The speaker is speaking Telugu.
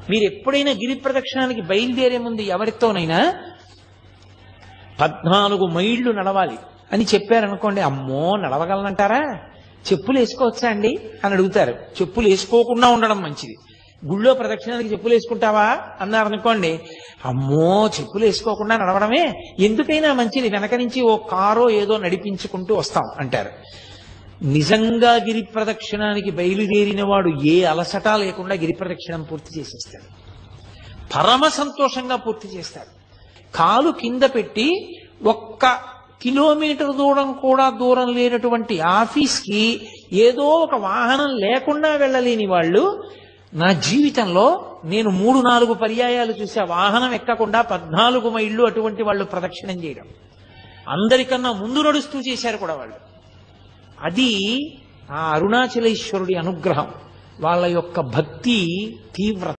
మీరు ఎప్పుడైనా గిరి ప్రదక్షిణానికి బయలుదేరే ముందు ఎవరితోనైనా పద్నాలుగు మైళ్ళు నడవాలి అని చెప్పారనుకోండి అమ్మో నడవగలనంటారా చెప్పులు వేసుకోవచ్చా అండి అని అడుగుతారు చెప్పులు వేసుకోకుండా ఉండడం మంచిది గుళ్ళో ప్రదక్షిణానికి చెప్పులు వేసుకుంటావా అన్నారనుకోండి అమ్మో చెప్పులు వేసుకోకుండా నడవడమే ఎందుకైనా మంచిది వెనక నుంచి ఓ కారో ఏదో నడిపించుకుంటూ వస్తాం అంటారు నిజంగా గిరి ప్రదక్షిణానికి బయలుదేరిన వాడు ఏ అలసట లేకుండా గిరి ప్రదక్షిణం పూర్తి చేసేస్తాడు పరమ సంతోషంగా పూర్తి చేస్తాడు కాలు కింద పెట్టి ఒక్క కిలోమీటర్ దూరం కూడా దూరం లేనటువంటి ఆఫీస్కి ఏదో ఒక వాహనం లేకుండా వెళ్ళలేని వాళ్ళు నా జీవితంలో నేను మూడు నాలుగు పర్యాయాలు చూసా వాహనం ఎక్కకుండా పద్నాలుగు మైళ్ళు అటువంటి వాళ్ళు ప్రదక్షిణం చేయడం అందరికన్నా ముందు నడుస్తూ చేశారు కూడా వాళ్ళు అది ఆ అరుణాచలేశ్వరుడి అనుగ్రహం వాళ్ళ యొక్క భక్తి తీవ్రత